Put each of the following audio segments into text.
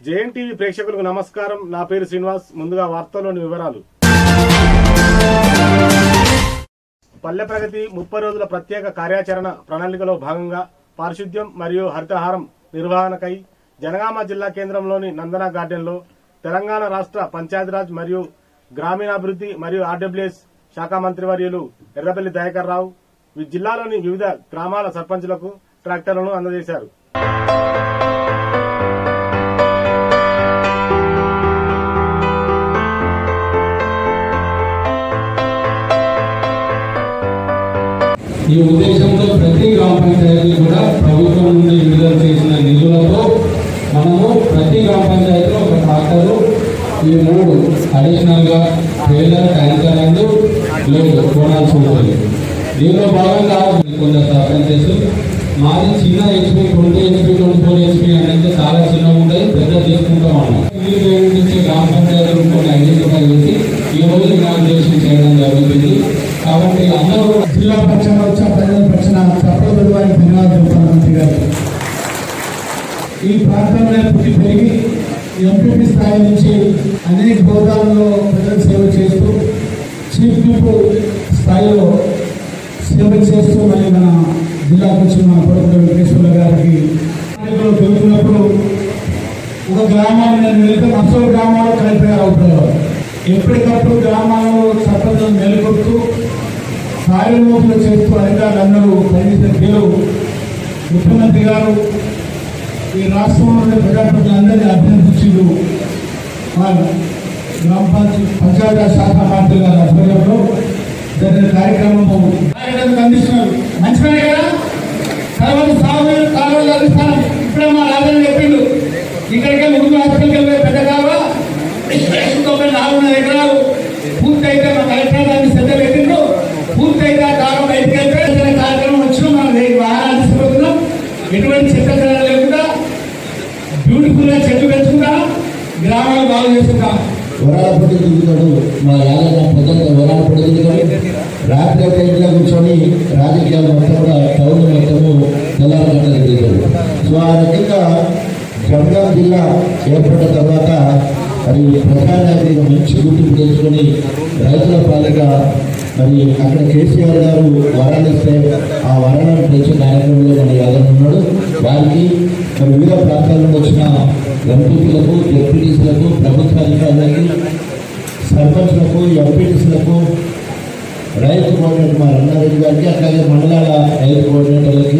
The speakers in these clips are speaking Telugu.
జేఎన్టీవీ ప్రేక్షకులకు నమస్కారం నా పేరు శ్రీనివాస్ ముందుగా వార్తల్లోని వివరాలు పల్లె ప్రగతి ముప్పై రోజుల ప్రత్యేక కార్యాచరణ ప్రణాళికలో భాగంగా పారిశుద్ధ్యం మరియు హరితహారం నిర్వహణకై జనగామ జిల్లా కేంద్రంలోని నందన గార్డెన్లో తెలంగాణ రాష్ట్ర పంచాయతీరాజ్ మరియు గ్రామీణాభివృద్ధి మరియు ఆర్డబ్ల్యూఎస్ శాఖ మంత్రివర్యులు ఎర్రపల్లి దయాకర్ రావు ఈ జిల్లాలోని వివిధ గ్రామాల సర్పంచులకు ట్రాక్టర్లను అందజేశారు ఈ ఉద్దేశంతో ప్రతి గ్రామ పంచాయతీ కూడా ప్రభుత్వం నుండి విడుదల చేసిన నిధులతో మనము ప్రతి గ్రామ పంచాయతీలో ఒక ట్రాక్టరు ఈ మూడు అడిషనల్ గా ట్రైలర్ ట్యాంకర్ అండ్ లోడ్ కొనాల్సి ఉంటుంది దీనిలో భాగంగా కొందరు సర్పంచెస్ మాది చిన్న HP twenty HP twenty four HP అనేది చాలా చిన్నగా ఉంటాయి పెద్ద తీసుకుంటాం అన్నాం మీరు నుంచి గ్రామ పంచాయతీలు కొన్ని ఐడెంటిఫై చేసి ఈ రోజు ఇనాగ్రేషన్ చేయడం జరుగుతుంది కాబట్టి అందరూ కూడా జిల్లా పక్షాన వచ్చిన ప్రజల పక్షాన తప్పదు వారికి ధన్యవాదాలు ప్రధానమంత్రి గారు ఈ ప్రాంతంలో పుట్టి పెరిగి ఎంపీపీ స్థాయి నుంచి అనేక హోదాల్లో ప్రజలకు సేవ చేస్తూ చీఫ్ విప్ స్థాయిలో సేవ చేస్తూ మరి మన జిల్లాకు వచ్చిన మన ప్రభుత్వ వెంకటేశ్వర గారికి నాయకులు పెరుగుతున్నప్పుడు ఒక గ్రామాన్ని నేను వెళ్తే మరో గ్రామాలు కలిపే అవుతారు ఎప్పటికప్పుడు గ్రామాల్లో సర్పంచులను నెలకొడుతూ కార్యమూర్తులు చేస్తూ అధికారులందరూ పనిచేసిన పేరు ముఖ్యమంత్రి గారు ఈ రాష్ట్రంలోని ప్రజాప్రతినిధులందరినీ అభినందించిండు మా గ్రామ పంచాయతీ పంచాయతీ శాఖ మంత్రి గారి ఆధ్వర్యంలో జరిగిన కార్యక్రమము కార్యక్రమం అందిస్తున్నారు మంచి పని కదా తర్వాత సాగు కాలువలు అందిస్తాను ఇప్పుడే మా రాజన్న చెప్పిండు ఇక్కడికే ముందు హాస్పిటల్కి వెళ్ళే పెద్ద కాలువ ఇంకొక నాలుగున్నర ఎకరాలు పూర్తి అయితే మా కలెక్టర్ దాన్ని శ్రద్ధ పెట్టిండ్రు పూర్తి అయితే ఆ కాలం బయటికి వెళ్తే ఏదైనా కార్యక్రమం వచ్చినా మనం వెయ్యి వాహనాలు తీసుకుపోతున్నాం ఎటువంటి చెత్త లేకుండా బ్యూటిఫుల్ గా చెట్లు పెంచుకుంటా గ్రామాలు బాగు చేసుకుంటాం వరాలపడి దిగుతాడు మా యాదన్న పొద్దున్న వరాలపడి దిగుతాడు రాత్రి అయితే ఇంట్లో కూర్చొని రాజకీయాలు మొత్తం కూడా టౌన్ మొత్తము తెల్లారగట్ల దిగుతాడు సో ఆ రకంగా జనగాం జిల్లా ఏర్పడిన తర్వాత మరి ప్రజానాయకుడిగా మంచి గుర్తింపు తెచ్చుకొని రైతుల పాలిట మరి అక్కడ కేసీఆర్ గారు వరాలు ఇస్తే ఆ వరాలను తెచ్చే కార్యక్రమంలో మన యాదవ్ ఉన్నాడు వారికి మరి వివిధ ప్రాంతాల నుండి వచ్చిన ఎంపీలకు డిప్యూటీసులకు ప్రభుత్వ అధికారులకి సర్పంచ్లకు ఎంపీటీసీలకు రైతు కోఆర్డినేటర్ మా రంగారెడ్డి గారికి అట్లాగే మండలాల రైతు కోఆర్డినేటర్లకి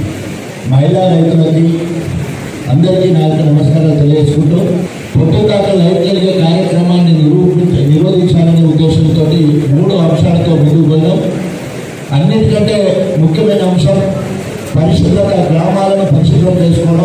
మహిళా రైతులకి అందరికీ నా యొక్క నమస్కారాలు తెలియజేసుకుంటూ పొట్టుకాక లైట్ కలిగే కార్యక్రమాన్ని నిరూపించ నిరోధించాలనే ఉద్దేశంతో మూడు అంశాలతో ముందుకు పోయినాం అన్నిటికంటే ముఖ్యమైన అంశం పరిశుభ్రత గ్రామాలను పరిశుభ్రం చేసుకోవడం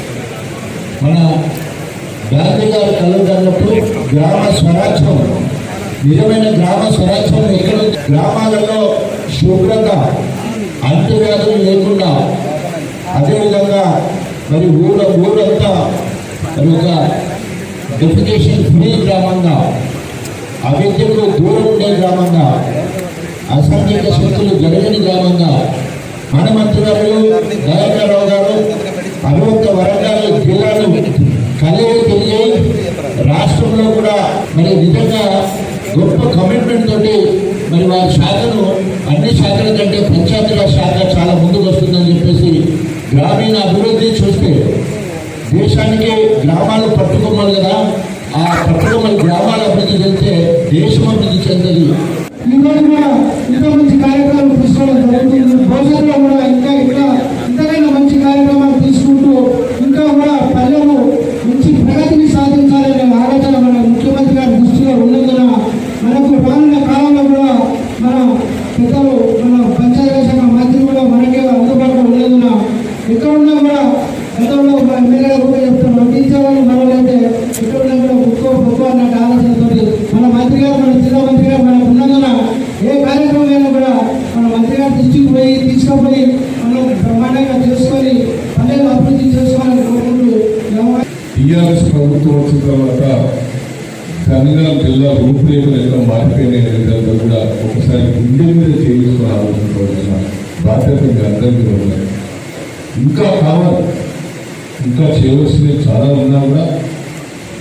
మన గాంధీ గారు కలగన్నప్పుడు గ్రామ స్వరాజ్యం నిజమైన గ్రామ స్వరాజ్యం ఎక్కడ గ్రామాలలో శుభ్రత అంటువ్యాధులు లేకుండా అదేవిధంగా మరి ఊర ఊరంతా మరి ఒక డెఫికేషన్ ఫ్రీ గ్రామంగా అవిద్యకు దూరం ఉండే గ్రామంగా అసాంఘిక శక్తులు జరగని గ్రామంగా మన మంత్రివర్యులు దయాకర్రావు గారు అరవొక్క వరంగల్ జిల్లాను కలిగి తిరిగి రాష్ట్రంలో కూడా మరి నిజంగా గొప్ప కమిట్మెంట్ తోటి మరి వారి శాఖను అన్ని శాఖల కంటే పంచాయతీరాజ్ శాఖ చాలా ముందుకు వస్తుందని చెప్పేసి గ్రామీణ అభివృద్ధి చూస్తే దేశానికి గ్రామాలు పట్టుకోమలు కదా ఆ పట్టుకోమలు గ్రామాలు అభివృద్ధి చెందితే దేశం అభివృద్ధి చెందదు ఈ రోజు కూడా ఎంతో మంచి కార్యక్రమాలు తీసుకోవడం జరుగుతుంది భవిష్యత్తులో కూడా ఇంకా ఇంకా ఇంతకైనా మంచి కార్యక్రమాలు తీసుకుంటూ ఇంకా కూడా పల్లెలు మంచి ప్రగతిని సాధించాలనే ఆలోచన మన ముఖ్యమంత్రి గారి దృష్టిలో ఉన్నందున మనకు రానున్న కాలంలో కూడా మన పెద్దలు మన పంచాయతీ శాఖ మంత్రి కూడా మనకే అందుబాటులో ఉన్నందున ఎక్కడ ఉన్నా కూడా గతంలో మన ఎమ్మెల్యే కూడా చెప్తాం నటించేవాళ్ళు మనమైతే ఎక్కడ ఉన్నా కూడా ఒక్కో ఒక్కో అన్నట్టు ఆలోచనతో మన మంత్రి గారు మన జిల్లా మంత్రి గారు మనకు ఉన్నందున ఏ కార్యక్రమం అయినా కూడా మన మంత్రి గారు దృష్టికి పోయి తీసుకుపోయి మనం బ్రహ్మాండంగా చేసుకొని పల్లెలు అభివృద్ధి చేసుకోవాలని కోరుకుంటూ వ్యవహారం టీఆర్ఎస్ ప్రభుత్వం వచ్చిన తర్వాత జనగాం జిల్లా రూపురేఖలు ఎలా మారిపోయినాయి అనేది కూడా ఒకసారి గుండె మీద చేయించుకుని ఆలోచించవలసిన బాధ్యత మీ అందరి మీద ఉన్నది ఇంకా కావాలి ఇంకా చేయవలసినవి చాలా ఉన్నా కూడా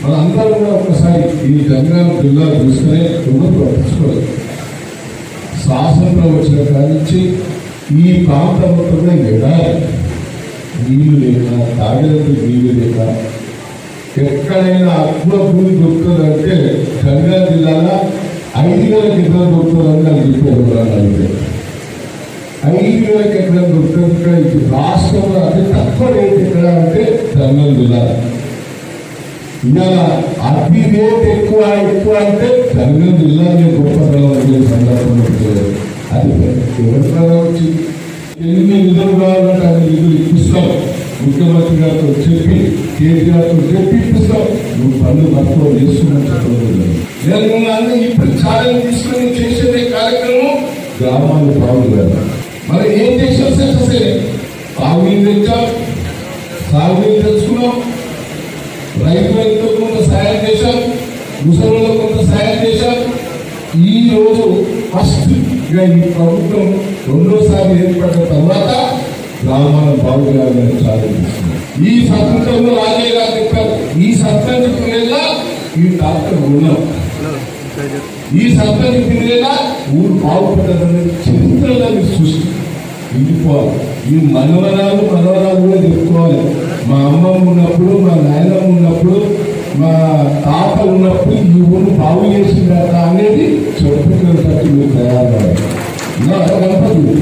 మనందరం కూడా ఒకసారి ఈ జనగామ జిల్లా చూసుకునే ఎవరు పట్టించుకోలేదు స్వాతంత్రం వచ్చిన కాడి నుంచి ఈ ప్రాంతం మొత్తం కూడా ఎడారి నీళ్లు లేక తాగేందుకు నీళ్లు లేక ఎక్కడైనా అక్కువ భూమి దొరుకుతుందంటే కరీంనగర్ జిల్లాలో ఐదు వేలకు ఎకరం దొరుకుతుందని నాకు చెప్పారు ఎవరన్నా అడిగితే ఐదు వేలకు ఎకరం దొరుకుతుంది ఇక్కడ ఈ రాష్ట్రంలో అతి తక్కువ రేట్ ఎక్కడ అంటే కరీంనగర్ జిల్లా ఇవాళ అతి రేట్ ఎక్కువ ఎక్కువ అంటే కరీంనగర్ జిల్లాని గొప్పతనం ఉండే సందర్భం ఉంటుంది. అది ఎవరి ద్వారా వచ్చింది ఎన్ని నిధులు కావాలంటే అన్ని నిధులు ఇప్పిస్తాం ముఖ్యమంత్రి గారితో చెప్పి కేసీఆర్తో చెప్పి ఇప్పిస్తాం నువ్వు పనులు మొత్తం చేస్తున్నావు చెప్పలేదు నేను మిమ్మల్ని ఇప్పుడు ఛాలెంజ్ తీసుకొని చేసేదే కార్యక్రమం గ్రామాలు బాగుండాలి మరి ఏం చేసాం సార్ అసలు తాగునీరు తెచ్చాం సాగునీరు తెచ్చుకున్నాం రైతులకు కొంత సాయం చేశాం ముసలిలకు కొంత సాయం చేశాం ఈ రోజు ఫస్ట్ గా ఈ ప్రభుత్వం రెండోసారి ఏర్పడిన తర్వాత గ్రామాల బాగు చేయాలని సాధిస్తుంది ఈ స్వతంత్రంలో రాజయ్య గారు చెప్పారు ఈ సర్పంచ్ పిల్లల ఈ డాక్టర్ ఉన్నాం ఈ సర్పంచ్ పిల్లల ఊరు బాగుపడ్డదనేది చరిత్రలో మీరు సృష్టి ఇండిపోవాలి ఈ మనవరాలు మనవరాలు కూడా చెప్పుకోవాలి మా అమ్మమ్మ ఉన్నప్పుడు మా నాయనమ్మ ఉన్నప్పుడు మా తాత ఉన్నప్పుడు ఈ ఊరు బాగు చేసిందట అనేది చెప్పుకునేటట్టు మీరు తయారవ్వాలి ఇలా గణపతి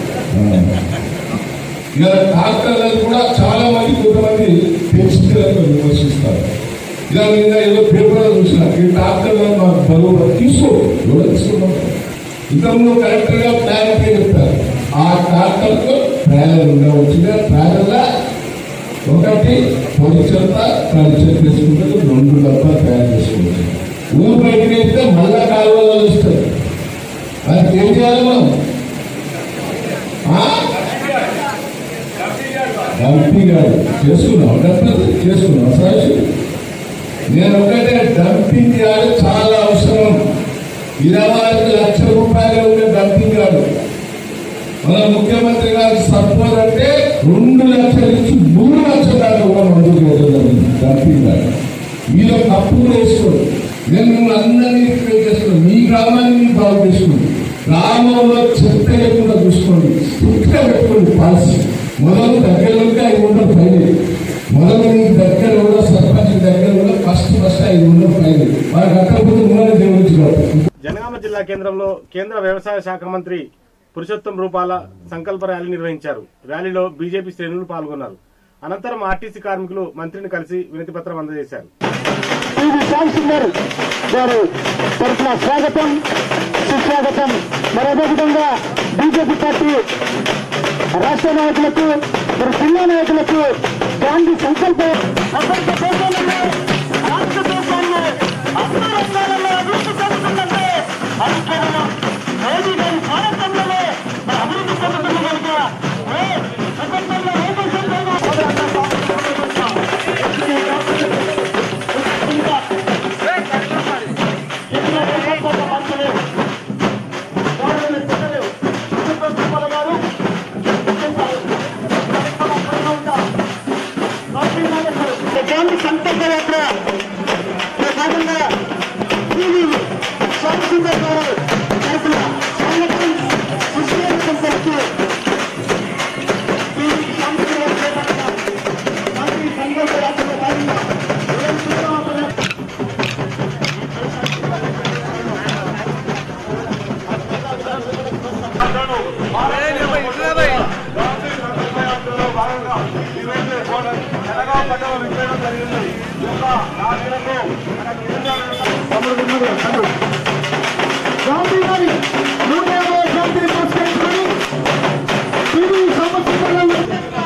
ఇలా డాక్టర్లను కూడా చాలా మంది కొంతమంది పెంచుతున్నట్టు విమర్శిస్తారు ఇలా నిన్న ఏదో పేపర్లో చూసిన ఈ డాక్టర్లను మాకు బరువు తీసుకో ఎవరు తీసుకున్నాం ఇంతకుముందు కరెక్ట్ గా ప్లాన్ పే చెప్తారు ఆ డాక్టర్ కు ట్రయల్ ఉండవచ్చుగా ట్రయల్ ఒకటి పొడి చెత్త తడి చెత్త తీసుకుంటే రెండు డబ్బా తయారు చేసుకోవచ్చు ఊరు బయటకు వెళ్తే మళ్ళా కాలువలో వస్తారు దానికి ఏం చేయాలి మనం ఆ? డంపింగ్ కాదు చేసుకున్నాం డబ్బులు చేసుకున్నాం సాక్షి నేను ఒకటే డంపింగ్ యార్డ్ చాలా అవసరం ఇరవై ఐదు లక్షల రూపాయలు ఉండే డంపింగ్ యార్డ్ మన ముఖ్యమంత్రి గారి సపోర్ట్ అంటే రెండు లక్షల నుంచి మూడు లక్షల దాకా కూడా మందుకు వెళ్ళడం డంపింగ్ యార్డ్ మీలో తప్పు కూడా వేసుకోండి నేను మిమ్మల్ని అందరినీ రిక్వెస్ట్ చేస్తున్నాను మీ గ్రామాన్ని మీరు బాగు చేసుకోండి గ్రామంలో చెత్త లేకుండా చూసుకోండి స్ట్రిక్ట్గా పెట్టుకోండి పాలసీ మొదలు దగ్గర ఉంటే ఐదు వందలు పైన మొదలు మీ దగ్గర కూడా సర్పంచ్ దగ్గర కూడా ఫస్ట్ ఫస్ట్ ఐదు వందలు పైన వారికి అక్కడిపోతే మిమ్మల్ని దేవుడించుకోవాలి జనగామ జిల్లా కేంద్రంలో కేంద్ర వ్యవసాయ శాఖ మంత్రి పురుషోత్తం రూపాల సంకల్ప ర్యాలీ నిర్వహించారు ర్యాలీలో బీజేపీ శ్రేణులు పాల్గొన్నారు అనంతరం ఆర్టీసీ కార్మికులు మంత్రిని కలిసి వినతి పత్రం అందజేశారు టీవీ శ్యామసుందర్ గారు తరఫున స్వాగతం సుస్వాగతం మరి అదేవిధంగా బీజేపీ పార్టీ రాష్ట్ర నాయకులకు మరి జిల్లా నాయకులకు గాంధీ సంకల్ప ప్రపంచ దేశాలలో రాష్ట్ర దేశాన్ని అన్ని రంగాలలో అభివృద్ధి చెందుతుందంటే అది కేవలం మోదీ గారి భారతంలోనే మరి అభివృద్ధి చెందుతుంది కనుక ఏ ప్రపంచంలో ఏ దేశంలోనూ గాంధీ సంకల్ప యాత్ర భాగంగా టీవీ స్వామిసుందర్ గారు తరఫున స్వాగతం సుస్వాగతం పలుకుతూ టీవీ సంకల్ప యాత్ర గాంధీ సంకల్ప యాత్రలో భాగంగా ఉదయం శ్రీరామపురం గాంధీ గారి నూట యాభై జయంతిని పురస్కరించుకొని టీవీ సంవత్సరంలో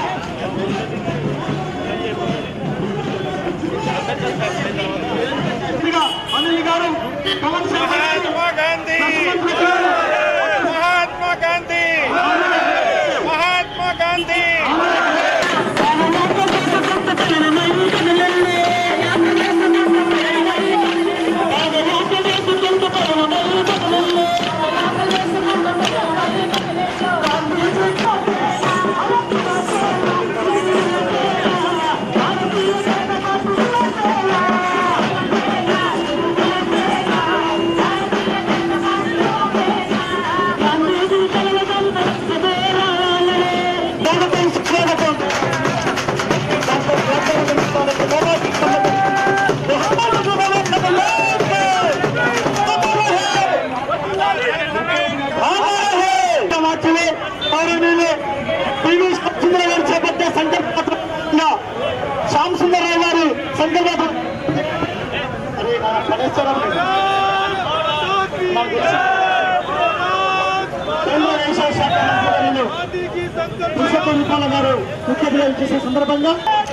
అనిల్ గారు పవన్ శర్మ గారు మహాత్మా గాంధీ ముఖ్యమంత్రి గారు మహాత్మా గాంధీ మహాత్మా గాంధీ భారతీయ కేంద్ర వ్యవసాయ శాఖ మంత్రివర్యులు పురుషోత్తం రూపాల గారు ముఖ్య అతిథిగా చేసే సందర్భంగా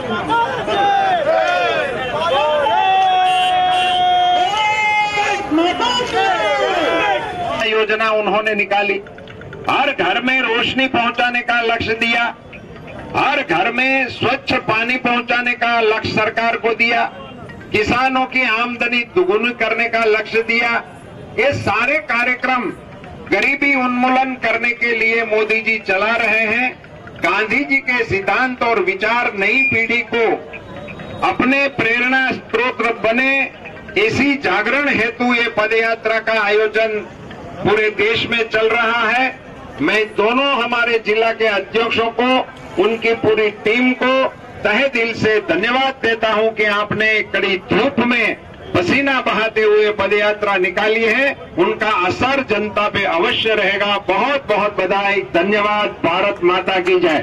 योजना उन्होंने निकाली हर घर में रोशनी पहुंचाने का लक्ष्य दिया हर घर में स्वच्छ पानी पहुंचाने का लक्ष्य सरकार को दिया किसानों की आमदनी दुगुनी करने का लक्ष्य दिया ये सारे कार्यक्रम गरीबी उन्मूलन करने के लिए मोदी जी चला रहे हैं गांधी जी के सिद्धांत और विचार नई पीढ़ी को अपने प्रेरणा स्रोत बने इसी जागरण हेतु ये पदयात्रा का आयोजन पूरे देश में चल रहा है मैं दोनों हमारे जिला के अध्यक्षों को उनकी पूरी टीम को तहे दिल से धन्यवाद देता हूं कि आपने कड़ी धूप में पसीना बहाते हुए पदयात्रा निकाली है उनका असर जनता पे अवश्य रहेगा बहुत बहुत बधाई धन्यवाद भारत माता की जय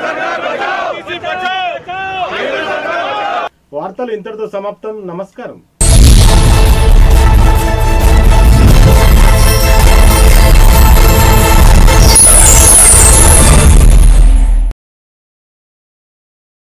వార్తలు ఇంతటితో సమాప్తం నమస్కారం